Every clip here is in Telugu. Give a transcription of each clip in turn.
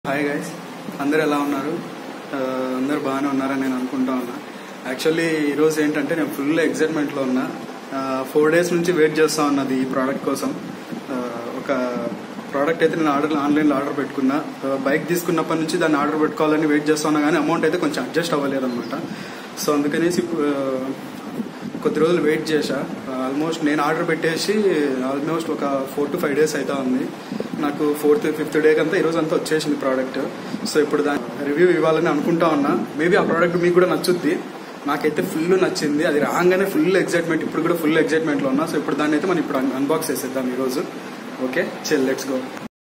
హాయ్ గైస్ అందరు ఎలా ఉన్నారు ఆ, అందరు బాగానే ఉన్నారని నేను అనుకుంటా ఉన్నా యాక్చువల్లీ ఈరోజు ఏంటంటే నేను ఫుల్ ఎగ్జైట్మెంట్లో ఉన్నా ఫోర్ డేస్ నుంచి వెయిట్ చేస్తా ఉన్నది ఈ ప్రోడక్ట్ కోసం ఆ, ఒక ప్రోడక్ట్ అయితే నేను ఆర్డర్ ఆన్లైన్లో ఆర్డర్ పెట్టుకున్నా బైక్ తీసుకున్నప్పటి నుంచి దాన్ని ఆర్డర్ పెట్టుకోవాలని వెయిట్ చేస్తా ఉన్నా కానీ అమౌంట్ అయితే కొంచెం అడ్జస్ట్ అవ్వలేదు అనమాట సో అందుకనేసి ఇప్పుడు, ఆ, కొద్ది రోజులు వెయిట్ చేశా ఆల్మోస్ట్ నేను ఆర్డర్ పెట్టేసి ఆల్మోస్ట్ ఒక ఫోర్ టు ఫైవ్ డేస్ అయితే ఉంది నాకు ఫోర్త్ ఫిఫ్త్ డే కంతా ఈ రోజు అంతా వచ్చేసింది ప్రోడక్ట్ సో ఇప్పుడు దాని రివ్యూ ఇవ్వాలని అనుకుంటా ఉన్నా మేబీ ఆ ప్రోడక్ట్ మీకు కూడా నచ్చుద్ది నాకైతే ఫుల్ నచ్చింది అది రాగానే ఫుల్ ఎగ్జైట్మెంట్ ఇప్పుడు కూడా ఫుల్ ఎగ్జైట్మెంట్ లో ఉన్నా సో ఇప్పుడు దాన్ని అయితే మనం ఇప్పుడు అన్బాక్స్ చేసేద్దాం ఈ రోజు ఓకే చెల్ లెట్స్ గో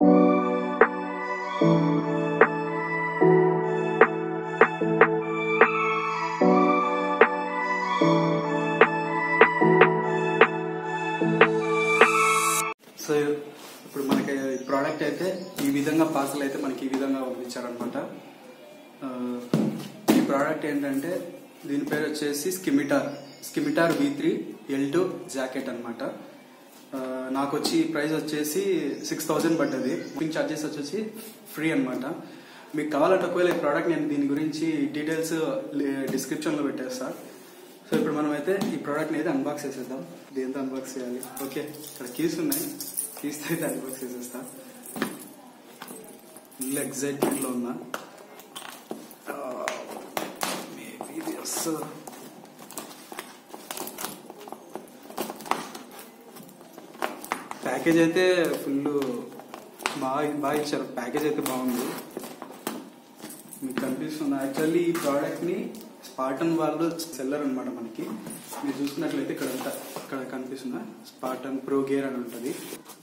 సో ఇప్పుడు మనకి ఈ ప్రోడక్ట్ అయితే ఈ విధంగా పార్సల్ అయితే మనకి ఈ విధంగా పంపించారనమాట ఆ, ఈ ప్రోడక్ట్ ఏంటంటే దీని పేరు వచ్చేసి Scimitar Scimitar V three L two jacket అనమాట నాకు వచ్చి ప్రైస్ వచ్చేసి సిక్స్ థౌజండ్ పడ్డది బుకింగ్ ఛార్జెస్ వచ్చేసి ఫ్రీ అన్నమాట మీకు కావాలంటే ఒకవేళ ఈ ప్రోడక్ట్ నేను దీని గురించి డీటెయిల్స్ డిస్క్రిప్షన్లో పెట్టేస్తా సో ఇప్పుడు మనం అయితే ఈ ప్రోడక్ట్ని అయితే అన్బాక్స్ చేసేద్దాం దేంతో అన్బాక్స్ చేయాలి ఓకే ఇక్కడ కీస్ ఉన్నాయి కీస్ అయితే అన్బాక్స్ చేసేస్తా ఫుల్ ఎగ్జైట్మెంట్ లో ఉన్నా మేబీ ఇది వస్తుందా ప్యాకేజ్ అయితే ఫుల్ బాగా బాగా ఇచ్చారు ప్యాకేజ్ అయితే బాగుంది మీకు కనిపిస్తుంది యాక్చువల్లీ ఈ ప్రోడక్ట్ ని స్పాటన్ వాళ్ళు సెల్లర్ అన్నమాట మనకి మీరు చూసుకున్నట్లయితే ఇక్కడ అంతా ఇక్కడ కనిపిస్తుందా స్పాటన్ ప్రో గేర్ అని ఉంటుంది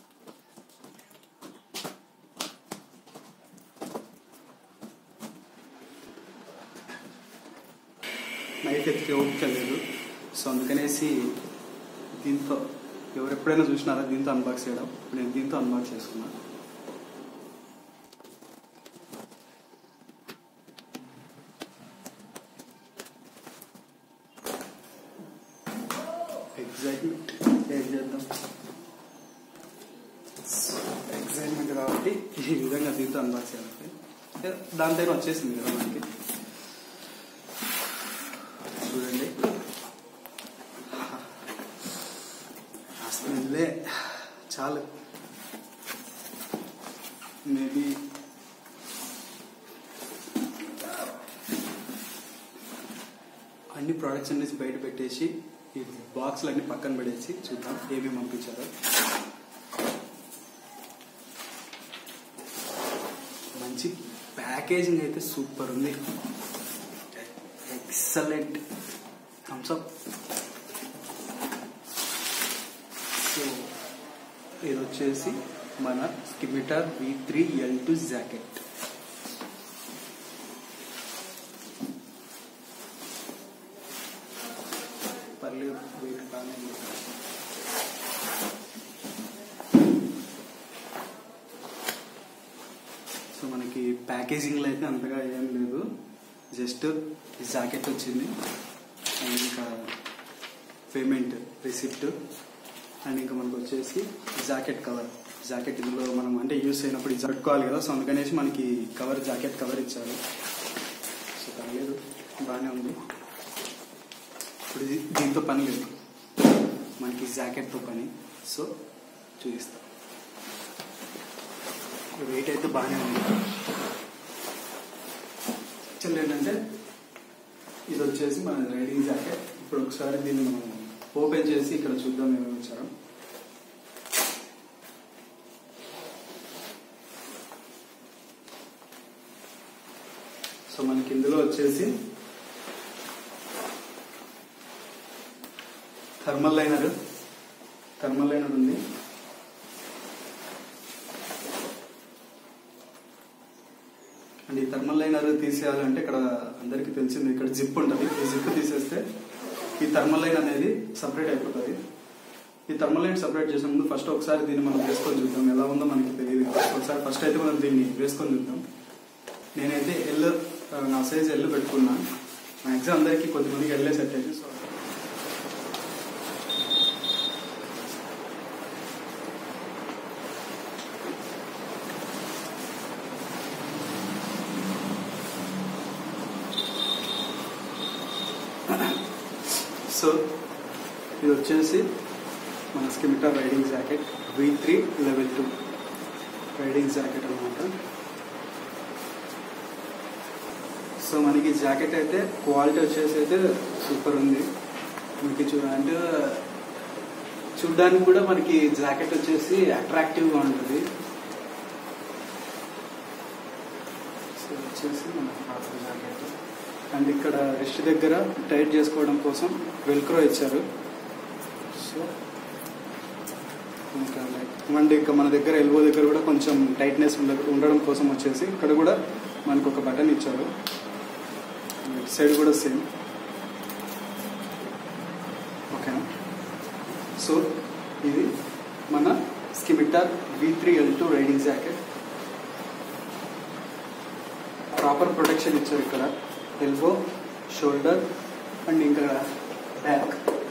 నైఫ్ ఎత్తికి ఓపిక లేదు సో అందుకనేసి దీంతో ఎవరు ఎప్పుడైనా చూసినారా దీంతో అన్బాక్స్ చేయడం ఇప్పుడు నేను దీంతో అన్బాక్స్ చేసుకున్నా ఎగ్జైట్మెంట్ ఏం చేద్దాం ఎగ్జైట్మెంట్ కాబట్టి ఈ విధంగా దీంతో అన్బాక్స్ చేయాలి అంటే దాని దగ్గర వచ్చేసింది కదా మనకి చూడండి స్మెల్లే చాలు మేబీ అన్ని ప్రోడక్ట్స్ అన్ని బయట పెట్టేసి ఈ బాక్స్లు అన్ని పక్కన పడేసి చూద్దాం ఏమేమి పంపించారో మంచి ప్యాకేజింగ్ అయితే సూపర్ ఉంది ఎక్సలెంట్ థమ్స్ అప్ సో ఇది వచ్చేసి మన Scimitar V three L two jacket పర్లేదు వెయిట్ బాగానే ఉంది. సో మనకి ప్యాకేజింగ్ లో అయితే అంతగా ఏం లేదు జస్ట్ ఈ జాకెట్ వచ్చింది అండ్ ఇంకా పేమెంట్ రిసిప్ట్ అండ్ ఇంకా మనకు వచ్చేసి జాకెట్ కవర్ జాకెట్ ఇందులో మనం అంటే యూస్ అయినప్పుడు ఇది పెట్టుకోవాలి కదా సో అందుకనేసి మనకి కవర్ జాకెట్ కవర్ ఇచ్చారు సో పర్లేదు బాగానే ఉంది ఇప్పుడు ఇది దీంతో పని లేదు మనకి జాకెట్తో పని సో చూపిస్తాం వెయిట్ అయితే బాగానే ఉంది యాక్చువల్ ఏంటంటే ఇది వచ్చేసి మన రైడింగ్ జాకెట్ ఇప్పుడు ఒకసారి దీన్ని మనం ఓపెన్ చేసి ఇక్కడ చూద్దాం ఏమేమి వచ్చారో సో మనకి ఇందులో వచ్చేసి థర్మల్ లైనర్ థర్మల్ లైనర్ ఉంది అండ్ ఈ థర్మల్ లైనర్ తీసేయాలంటే ఇక్కడ అందరికీ తెలిసింది ఇక్కడ జిప్ ఉంటుంది ఈ జిప్ తీసేస్తే ఈ థర్మల్ లైన్ అనేది సపరేట్ అయిపోతుంది ఈ థర్మల్ లైన్ సపరేట్ చేసే ముందు ఫస్ట్ ఒకసారి దీన్ని మనం వేసుకొని చూద్దాం ఎలా ఉందో మనకి తెలియదు ఒకసారి ఫస్ట్ అయితే మనం దీన్ని వేసుకొని చూద్దాం నేనైతే ఎల్ నా సైజ్ ఎల్ పెట్టుకున్నా మ్యాక్సిమం అందరికీ కొద్దిమందికి ఎల్లే సెట్ అయితే సో సో ఇది వచ్చేసి మన Scimitar riding jacket V three level two riding jacket అనమాట సో మనకి జాకెట్ అయితే క్వాలిటీ వచ్చేసి అయితే సూపర్ ఉంది మనకి చూ అంటే చూడడానికి కూడా మనకి జాకెట్ వచ్చేసి అట్రాక్టివ్గా ఉంటుంది సో వచ్చేసి మన కాటన్ జాకెట్ అండ్ ఇక్కడ రిస్ట్ దగ్గర టైట్ చేసుకోవడం కోసం వెల్క్రో ఇచ్చారు సో ఇంకా లైక్ అండ్ ఇంకా మన దగ్గర ఎల్బో దగ్గర కూడా కొంచెం టైట్నెస్ ఉండ ఉండడం కోసం వచ్చేసి ఇక్కడ కూడా మనకు ఒక బటన్ ఇచ్చారు ఇటు సైడ్ కూడా సేమ్ ఓకేనా సో ఇది మన Scimitar V three L two riding jacket proper protection ఇచ్చారు ఇక్కడ ఎల్బో షోల్డర్ అండ్ ఇంకా బ్యాక్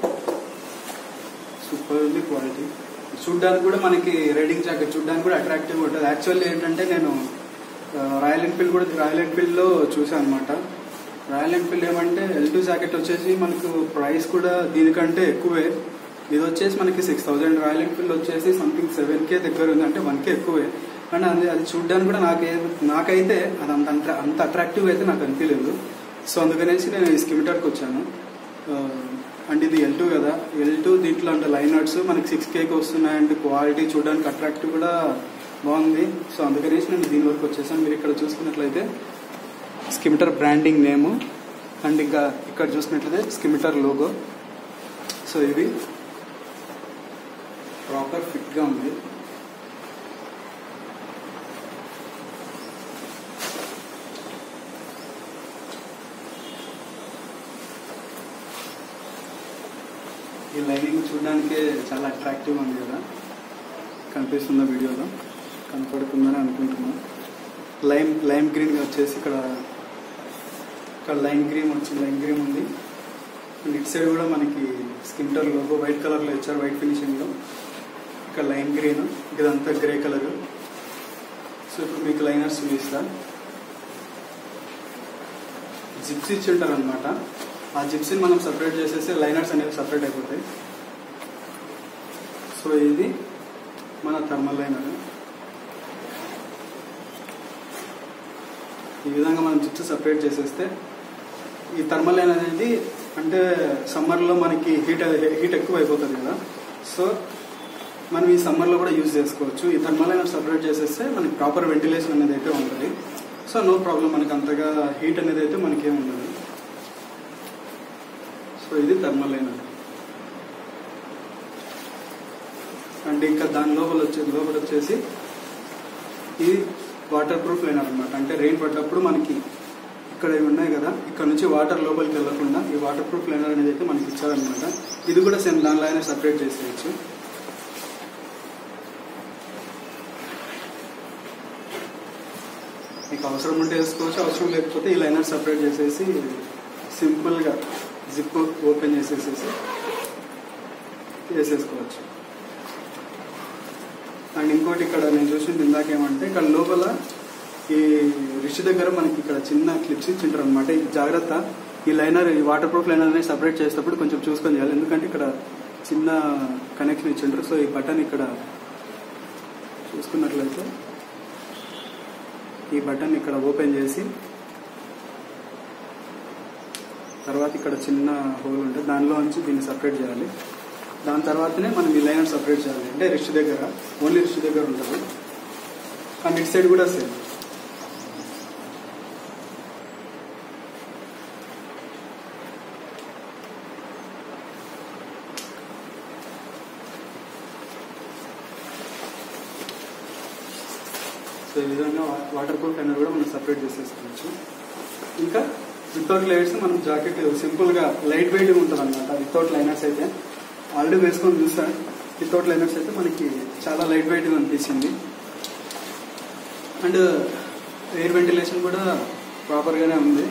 సూపర్ ఉంది క్వాలిటీ చూడ్డానికి కూడా మనకి రైడింగ్ జాకెట్ చూడ్డానికి కూడా అట్రాక్టివ్ ఉంటుంది యాక్చువల్లీ ఏంటంటే నేను ఆ, రాయల్ ఎన్ఫీల్డ్ కూడా రాయల్ ఎన్ఫీల్డ్లో చూసాను అనమాట రాయల్ ఎన్ఫీల్డ్ ఏమంటే ఎల్ టూ జాకెట్ వచ్చేసి మనకు ప్రైస్ కూడా దీనికంటే ఎక్కువే ఇది వచ్చేసి మనకి సిక్స్ థౌసండ్ రాయల్ ఎన్ఫీల్డ్ వచ్చేసి సంథింగ్ సెవెన్ కే దగ్గర ఉంది అంటే వన్ కే ఎక్కువే అండ్ అది అది చూడ్డానికి కూడా నాకే నాకైతే అది అంత అంత అంత అట్రాక్టివ్ అయితే నాకు అనిపించలేదు సో అందుకనేసి నేను ఈ స్కిమిటర్కి వచ్చాను ఆ, అండ్ ఇది ఎల్ టూ కదా ఎల్ టూ దీంట్లో అంటే లైన్ నట్స్ మనకి సిక్స్ కేకి వస్తున్నాయి అండ్ క్వాలిటీ చూడడానికి అట్రాక్టివ్ కూడా బాగుంది సో అందుకనేసి నేను దీని వరకు వచ్చేసాను మీరు ఇక్కడ చూసుకున్నట్లయితే స్కిమిటర్ బ్రాండింగ్ నేము అండ్ ఇంకా ఇక్కడ చూసినట్లయితే స్కిమిటర్ లోగో సో ఇది ప్రాపర్ ఫిట్గా ఉంది ఈ లైనింగ్ చూడడానికి చాలా అట్రాక్టివ్ ఉంది కదా కనిపిస్తుందా వీడియోలో కనపడుతుందని అనుకుంటున్నాను లైమ్ లైమ్ గ్రీన్ వచ్చేసి ఇక్కడ ఇక్కడ లైమ్ గ్రీన్ వచ్చి లైమ్ గ్రీన్ ఉంది అండ్ ఇటు సైడ్ కూడా మనకి స్కిన్ టోన్ లోగో వైట్ కలర్లో ఇచ్చారు వైట్ ఫినిషింగ్లో ఇక్కడ లైమ్ గ్రీన్ ఇదంతా గ్రే కలర్ సో ఇప్పుడు మీకు లైనర్స్ చూపిస్తా జిప్స్ ఇచ్చి ఉంటారు అనమాట ఆ జిప్స్ని మనం సపరేట్ చేసేసి లైనర్స్ అనేవి సపరేట్ అయిపోతాయి సో ఇది మన థర్మల్ లైనర్ ఈ విధంగా మనం జిప్స్ సపరేట్ చేసేస్తే ఈ థర్మల్ లైన్ అనేది అంటే సమ్మర్లో మనకి హీట్ హీట్ ఎక్కువ అయిపోతుంది కదా సో మనం ఈ సమ్మర్లో కూడా యూజ్ చేసుకోవచ్చు ఈ థర్మల్ లైనర్ సపరేట్ చేసేస్తే మనకి ప్రాపర్ వెంటిలేషన్ అనేది అయితే ఉంటుంది సో నో ప్రాబ్లం మనకి అంతగా హీట్ అనేది అయితే మనకేం ఉండదు సో ఇది థర్మల్ లైనర్ అండ్ ఇంకా దాని లోపల వచ్చే లోపల వచ్చేసి ఇది వాటర్ ప్రూఫ్ లైనర్ అనమాట అంటే రెయిన్ పడ్డప్పుడు మనకి ఇక్కడ ఇవి ఉన్నాయి కదా ఇక్కడ నుంచి వాటర్ లోపలికి వెళ్లకుండా ఈ వాటర్ ప్రూఫ్ లైనర్ అనేది అయితే మనకి ఇచ్చారనమాట ఇది కూడా సేమ్ దానిలో సపరేట్ చేసేయచ్చు మీకు అవసరం ఉంటే వేసుకోవచ్చు అవసరం లేకపోతే ఈ లైనర్ సపరేట్ చేసేసి సింపుల్గా జిప్ ఓపెన్ చేసేసేసి వేసేసుకోవచ్చు అండ్ ఇంకోటి ఇక్కడ నేను చూసింది ఇందాక ఏమంటే ఇక్కడ లోపల ఈ రిష్ దగ్గర మనకి ఇక్కడ చిన్న క్లిప్స్ ఇచ్చింటారు అనమాట ఈ జాగ్రత్త ఈ లైనర్ ఈ వాటర్ ప్రూఫ్ లైనర్ అనేది సపరేట్ చేసేటప్పుడు కొంచెం చూసుకొని చేయాలి ఎందుకంటే ఇక్కడ చిన్న కనెక్షన్ ఇచ్చింటారు సో ఈ బటన్ ఇక్కడ చూసుకున్నట్లయితే ఈ బటన్ ఇక్కడ ఓపెన్ చేసి తర్వాత ఇక్కడ చిన్న హోల్ ఉంటుంది దానిలో నుంచి దీన్ని సపరేట్ చేయాలి దాని తర్వాతనే మనం ఈ లైనర్ సపరేట్ చేయాలి అంటే రిస్ట్ దగ్గర ఓన్లీ రిస్ట్ దగ్గర ఉంటుంది అండ్ ఇటు సైడ్ కూడా సేమ్ సో ఈ విధంగా వాటర్ ప్రూఫ్ లైనర్ కూడా మనం సపరేట్ చేసేసుకోవచ్చు ఇంకా వితౌట్ లైట్స్ మనం జాకెట్ సింపుల్ గా లైట్ వెయిట్ ఉంటుంది అనమాట వితౌట్ లైనర్స్ అయితే ఆల్రెడీ వేసుకొని చూసా వితౌట్ లైనర్స్ అయితే మనకి చాలా లైట్ వెయిట్ అనిపించింది అండ్ ఎయిర్ వెంటిలేషన్ కూడా ప్రాపర్ గానే ఉంది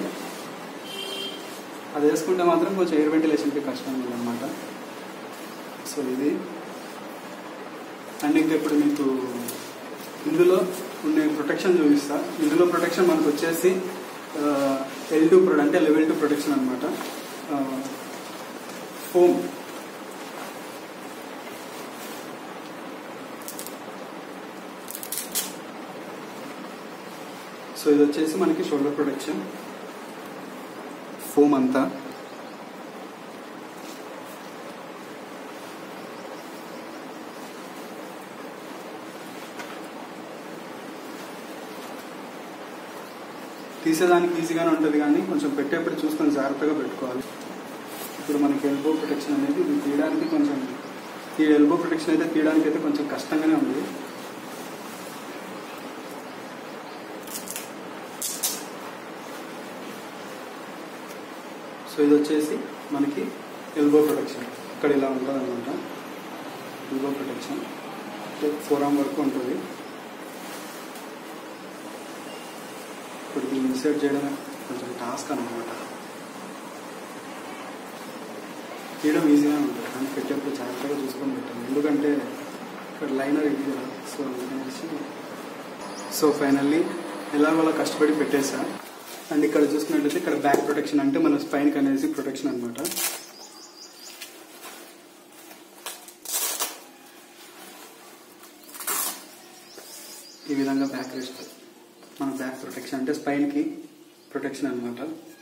అది వేసుకుంటే మాత్రం కొంచెం ఎయిర్ వెంటిలేషన్కి కష్టం ఉంది అనమాట సో ఇది అండ్ ఇంకా ఇప్పుడు మీకు ఇందులో ఉండే ప్రొటెక్షన్ చూపిస్తా ఇందులో ప్రొటెక్షన్ మనకు వచ్చేసి ఎల్ టూ ప్రొడక్ట్ అంటే లెవెల్ టూ ప్రొటెక్షన్ అనమాట ఫోమ్ సో ఇది వచ్చేసి మనకి షోల్డర్ ప్రొటెక్షన్ ఫోమ్ అంతా తీసేదానికి ఈజీగానే ఉంటుంది కానీ కొంచెం పెట్టేప్పుడు చూసుకొని జాగ్రత్తగా పెట్టుకోవాలి ఇప్పుడు మనకి ఎల్బో ప్రొటెక్షన్ అనేది ఇది తీయడానికి కొంచెం ఈ ఎల్బో ప్రొటెక్షన్ అయితే తీయడానికి అయితే కొంచెం కష్టంగానే ఉంది సో ఇది వచ్చేసి మనకి ఎల్బో ప్రొటెక్షన్ ఇక్కడ ఇలా ఉంటుంది అనమాట ఎల్బో ప్రొటెక్షన్ ఫోర్ ఆర్మ్ వరకు ఉంటుంది ఇప్పుడు దీన్ని ఇన్సర్ట్ చేయడం కొంచెం టాస్క్ అనమాట తీయడం ఈజీగా ఉంటుంది కానీ పెట్టేప్పుడు జాగ్రత్తగా చూసుకొని పెట్టాను ఎందుకంటే ఇక్కడ లైనర్ ఇది కదా సో అందుకనేసి సో ఫైనల్లీ ఎలాగోలా కష్టపడి పెట్టేసా అండ్ ఇక్కడ చూసుకున్నట్లయితే ఇక్కడ బ్యాక్ ప్రొటెక్షన్ అంటే మన స్పైన్కి అనేసి ప్రొటెక్షన్ అనమాట ఈ విధంగా బ్యాక్ రెస్ట్ మన బ్యాక్ ప్రొటెక్షన్ అంటే స్పైన్కి ప్రొటెక్షన్ అనమాట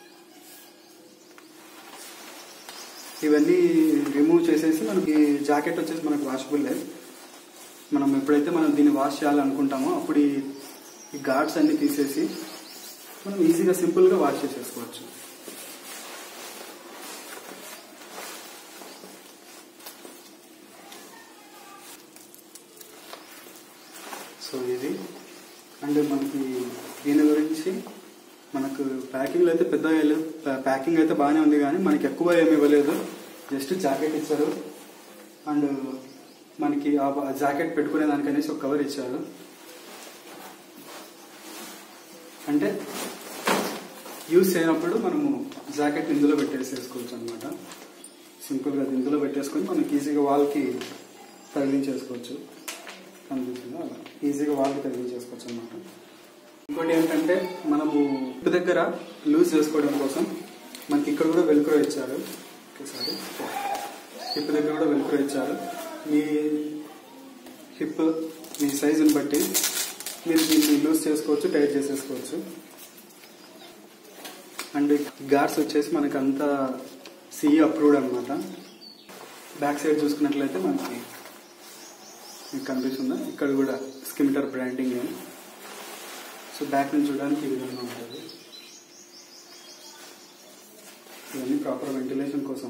ఇవన్నీ రిమూవ్ చేసేసి మనకి జాకెట్ వచ్చేసి మనకు వాషబుల్ మనం ఎప్పుడైతే మనం దీన్ని వాష్ చేయాలనుకుంటామో అప్పుడు ఈ ఈ గార్డ్స్ అన్ని తీసేసి మనం ఈజీగా సింపుల్గా వాష్ చేసేసుకోవచ్చు సో ఇది అండ్ మనకి దీని గురించి మనకు ప్యాకింగ్లో అయితే పెద్ద ప్యాకింగ్ అయితే బాగానే ఉంది కానీ మనకి ఎక్కువ ఏమి ఇవ్వలేదు జస్ట్ జాకెట్ ఇచ్చారు అండ్ మనకి ఆ జాకెట్ పెట్టుకునే దానికనేసి ఒక కవర్ ఇచ్చారు అంటే యూజ్ చేయనప్పుడు మనము జాకెట్ ఇందులో పెట్టేసేసుకోవచ్చు అనమాట సింపుల్గా అది ఇందులో పెట్టేసుకొని మనకి ఈజీగా వాల్కి తగిలించేసుకోవచ్చు కనిపిస్తుందా అలా ఈజీగా వాల్కి తగిలించేసుకోవచ్చు అనమాట ఇంకోటి ఏంటంటే మనము హిప్ దగ్గర లూజ్ చేసుకోవడం కోసం మనకి ఇక్కడ కూడా వెలుకురో ఇచ్చారు ఒకసారి హిప్ దగ్గర కూడా వెలుకురో ఇచ్చారు మీ హిప్ మీ సైజుని బట్టి మీరు దీన్ని లూజ్ చేసుకోవచ్చు టైట్ చేసేసుకోవచ్చు అండ్ గార్డ్స్ వచ్చేసి మనకి అంతా సిఈ అప్రూవ్డ్ అనమాట బ్యాక్ సైడ్ చూసుకున్నట్లయితే మనకి మీకు కనిపిస్తుందా ఇక్కడ కూడా స్కిమిటర్ బ్రాండింగ్ సో బ్యాక్ నుంచి చూడడానికి ఈ విధంగా ఉంటుంది ఇవన్నీ ప్రాపర్ వెంటిలేషన్ కోసం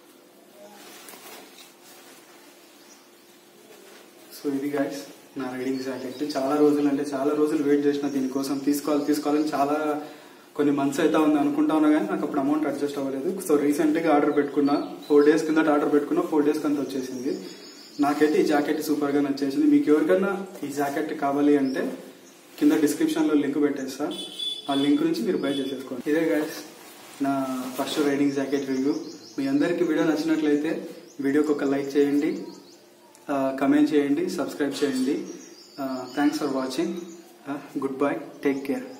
సో ఇది గైస్ నా రైడింగ్ జాకెట్ చాలా రోజులు అంటే చాలా రోజులు వెయిట్ చేసిన దీనికోసం తీసుకోవాలి తీసుకోవాలని చాలా కొన్ని మంత్స్ అయితే ఉంది అనుకుంటా ఉన్నా కానీ నాకు అప్పుడు అమౌంట్ అడ్జస్ట్ అవ్వలేదు సో రీసెంట్ గా ఆర్డర్ పెట్టుకున్నా ఫోర్ డేస్ కింద ఆర్డర్ పెట్టుకున్నా ఫోర్ డేస్ కంత వచ్చేసింది నాకైతే ఈ జాకెట్ సూపర్ గా నచ్చేసింది మీకు ఎవరికైనా ఈ జాకెట్ కావాలి అంటే కింద డిస్క్రిప్షన్ లో లింక్ పెట్టేస్తా ఆ లింక్ నుంచి మీరు బై చేసేసుకోండి ఇదే గైస్ నా ఫస్ట్ రైడింగ్ జాకెట్ రివ్యూ మీ అందరికి వీడియో నచ్చినట్లయితే వీడియోకి ఒక లైక్ చేయండి కమెంట్ చేయండి సబ్స్క్రైబ్ చేయండి thanks for watching good bye take care